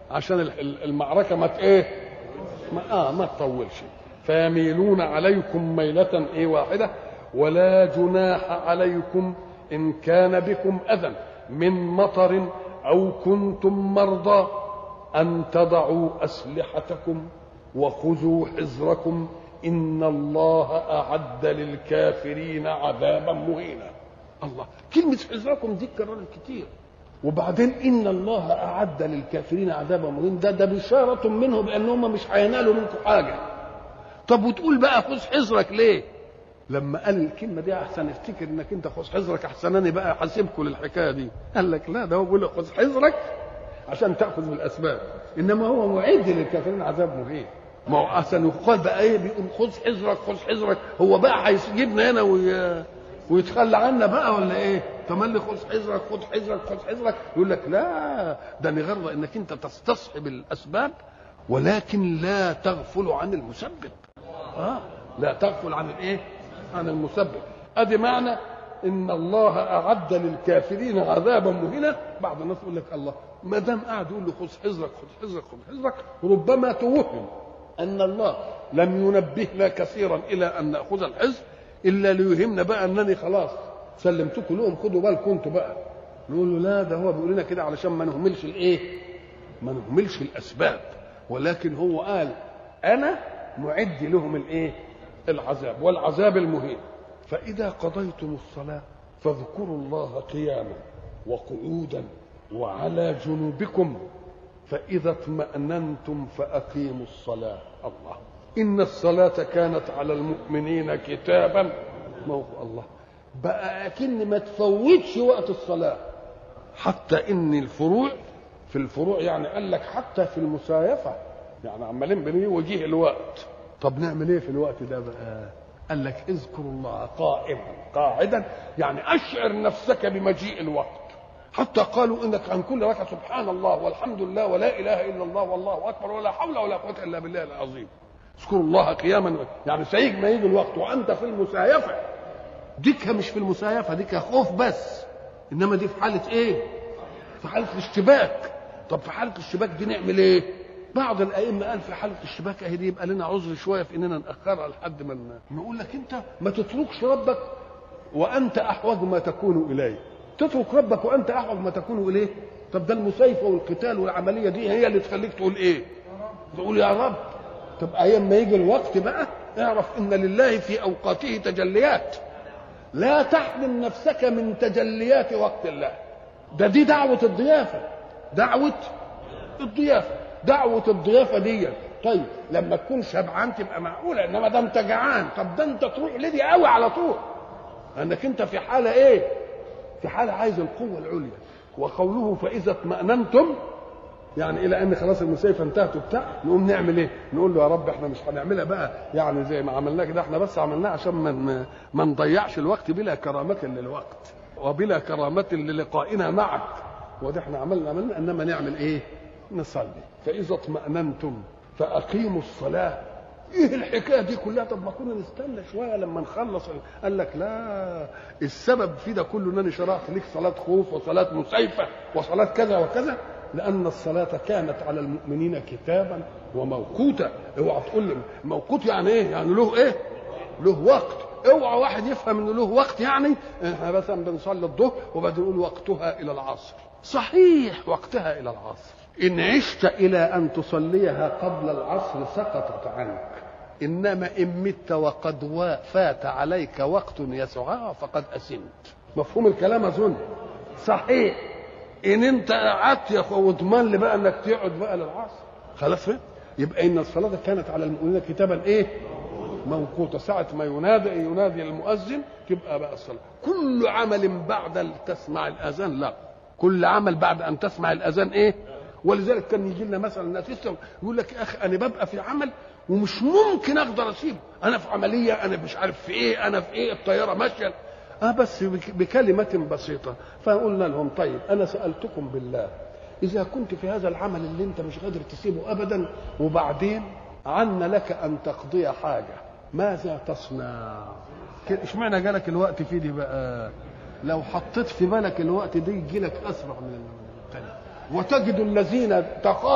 عشان ال- ال- المعركه ما ت- ايه ما اه ما تطولش فيميلون عليكم ميلة ايه واحدة ولا جناح عليكم ان كان بكم اذى من مطر او كنتم مرضى ان تضعوا اسلحتكم وخذوا حذركم ان الله اعد للكافرين عذابا مهينا الله كلمة حذركم دي اتكررت كتير وبعدين ان الله اعد للكافرين عذابا مهينا ده ده بشاره منه بان هم مش هينالوا منكم حاجه طب وتقول بقى خذ حذرك ليه لما قال الكلمه دي احسن افتكر انك انت خذ حذرك احسن انا بقى حاسبكم للحكايه دي قال لك لا ده هو بيقول لك خذ حذرك عشان تاخذ بالاسباب انما هو معد للكافرين عذاب مهين ما هو احسن يقال بقى ايه بيقول خذ حذرك خذ حذرك هو بقى هيجيبنا هنا وي... ويتخلى عنا بقى ولا ايه؟ تملي خذ حذرك خذ حذرك خذ حذرك يقول لك لا ده نغرض انك انت تستصحب الاسباب ولكن لا تغفل عن المسبب اه لا تغفل عن الايه؟ عن المسبب ادي معنى ان الله اعد للكافرين عذابا مهينا بعض الناس يقول لك الله ما دام قاعد يقول له خذ حذرك خذ حذرك خذ حذرك ربما توهم ان الله لم ينبهنا كثيرا الى ان ناخذ الحذر الا ليهمنا بقى انني خلاص سلمتكم لهم خدوا بالكم انتوا بقى نقول له لا ده هو بيقول لنا كده علشان ما نهملش الايه ما نهملش الاسباب ولكن هو قال انا معد لهم الايه العذاب والعذاب المهين فاذا قضيتم الصلاه فاذكروا الله قياما وقعودا وعلى جنوبكم فإذا اطمأننتم فأقيموا الصلاة الله إن الصلاة كانت على المؤمنين كتابا موقع الله بقى أكن ما تفوتش وقت الصلاة حتى إن الفروع في الفروع يعني قال لك حتى في المسايفة يعني عمالين بنيجي وجيه الوقت طب نعمل ايه في الوقت ده بقى قال لك اذكروا الله قائما قاعدا يعني اشعر نفسك بمجيء الوقت حتى قالوا انك عن كل ركعه سبحان الله والحمد لله ولا اله الا الله والله اكبر ولا حول ولا قوه الا بالله العظيم اذكروا الله قياما يعني سيج ما يجي الوقت وانت في المسايفه ديكها مش في المسايفه ديكها خوف بس انما دي في حاله ايه في حاله الاشتباك طب في حاله الاشتباك دي نعمل ايه بعض الائمه قال في حاله الاشتباك اهي دي يبقى لنا عذر شويه في اننا ناخرها لحد ما ن- نقول لك انت ما تتركش ربك وانت احوج ما تكون اليه تترك ربك وانت احوج ما تكون اليه طب ده المسايفه والقتال والعمليه دي هي اللي تخليك تقول ايه تقول يا رب طب ايام ما يجي الوقت بقى اعرف ان لله في اوقاته تجليات لا تحرم نفسك من تجليات وقت الله ده دي دعوة الضيافة دعوة الضيافة دعوة الضيافة دي طيب لما تكون شبعان تبقى معقولة انما ده انت جعان طب ده انت تروح لدي قوي على طول انك انت في حالة ايه في حالة عايز القوة العليا وقوله فإذا اطمأننتم يعني الى ان خلاص المسيفه انتهت وبتاع نقوم نعمل ايه؟ نقول له يا رب احنا مش هنعملها بقى يعني زي ما عملناه كده احنا بس عملناه عشان ما ما- ما نضيعش الوقت بلا كرامه للوقت وبلا كرامه للقائنا معك وده احنا عملنا عملنا انما نعمل ايه؟ نصلي فاذا اطمأننتم فاقيموا الصلاه ايه الحكايه دي كلها طب ما كنا نستنى شويه لما نخلص قال لك لا السبب في ده كله انني شرعت لك صلاه خوف وصلاه مسيفه وصلاه كذا وكذا لان الصلاه كانت على المؤمنين كتابا وموقوتا اوعى تقول لي موقوت يعني ايه يعني له ايه له وقت اوعى واحد يفهم انه له وقت يعني احنا مثلا بنصلي الظهر وبعدين نقول وقتها الى العصر صحيح وقتها الى العصر ان عشت الى ان تصليها قبل العصر سقطت عنك انما ان مت وقد وا- فات عليك وقت يسعها فقد اسمت مفهوم الكلام اظن صحيح ان انت قعدت يا اخو واضمن لي بقى انك تقعد بقى للعصر خلاص فهم؟ يبقى ان الصلاه كانت على المؤمنين كتابا ايه موقوتة ساعة ما ينادي ينادي المؤذن تبقى بقى الصلاة كل عمل بعد أن تسمع الأذان لا كل عمل بعد أن تسمع الأذان إيه ولذلك كان يجي لنا مثلا ناس يسلم يقول لك يا أخي أنا ببقى في عمل ومش ممكن أقدر أسيبه أنا في عملية أنا مش عارف في إيه أنا في إيه الطيارة ماشية اه بس بك- بكلمة بسيطة فقلنا لهم طيب أنا سألتكم بالله إذا كنت في هذا العمل اللي أنت مش قادر تسيبه أبدا وبعدين عنا لك أن تقضي حاجة ماذا تصنع؟ كده اشمعنى جالك الوقت في دي بقى؟ لو حطيت في بالك الوقت ده يجي لك أسرع من الثاني وتجد الذين تخاف